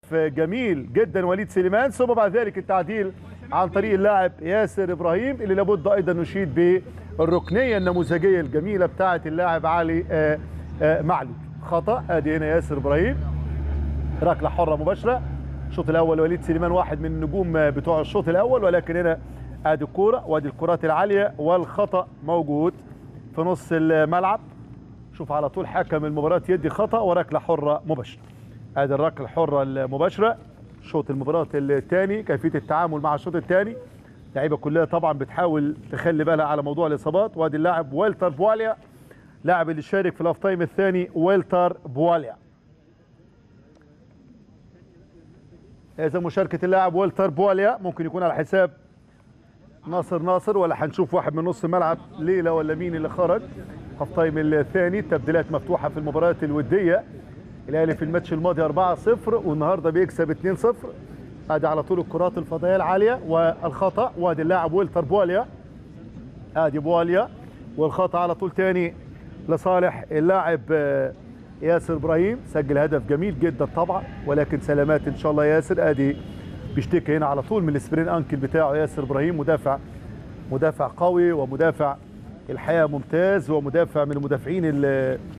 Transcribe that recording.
جميل جدا وليد سليمان ثم بعد ذلك التعديل عن طريق اللاعب ياسر ابراهيم اللي لابد ايضا نشيد بالركنيه النموذجيه الجميله بتاعه اللاعب علي آه، آه، معلول خطا ادي هنا ياسر ابراهيم ركله حره مباشره الشوط الاول وليد سليمان واحد من النجوم بتوع الشوط الاول ولكن هنا ادي الكوره وادي الكرات العاليه والخطا موجود في نص الملعب شوف على طول حكم المباراه يدي خطا وركله حره مباشره ادي الركله الحره المباشره شوط المباراه الثاني كيفيه التعامل مع الشوط الثاني اللعيبه كلها طبعا بتحاول تخلي بالها على موضوع الاصابات وادي اللاعب ويلتر بواليا لاعب اللي شارك في الاوف تايم الثاني ويلتر بواليا اذا مشاركه اللاعب والتر بواليا ممكن يكون على حساب ناصر ناصر ولا هنشوف واحد من نص الملعب ليلى ولا مين اللي خرج هاف تايم الثاني التبديلات مفتوحه في المباريات الوديه الاهلي في الماتش الماضي 4-0 والنهارده بيكسب 2-0 ادي على طول الكرات الفضائيه العاليه والخطا وادي اللاعب والتر بواليا ادي بواليا والخطا على طول تاني لصالح اللاعب آه، ياسر ابراهيم سجل هدف جميل جدا طبعا ولكن سلامات ان شاء الله ياسر ادي بيشتكي هنا على طول من السبرين انكل بتاعه ياسر ابراهيم مدافع مدافع قوي ومدافع الحقيقه ممتاز ومدافع من المدافعين اللي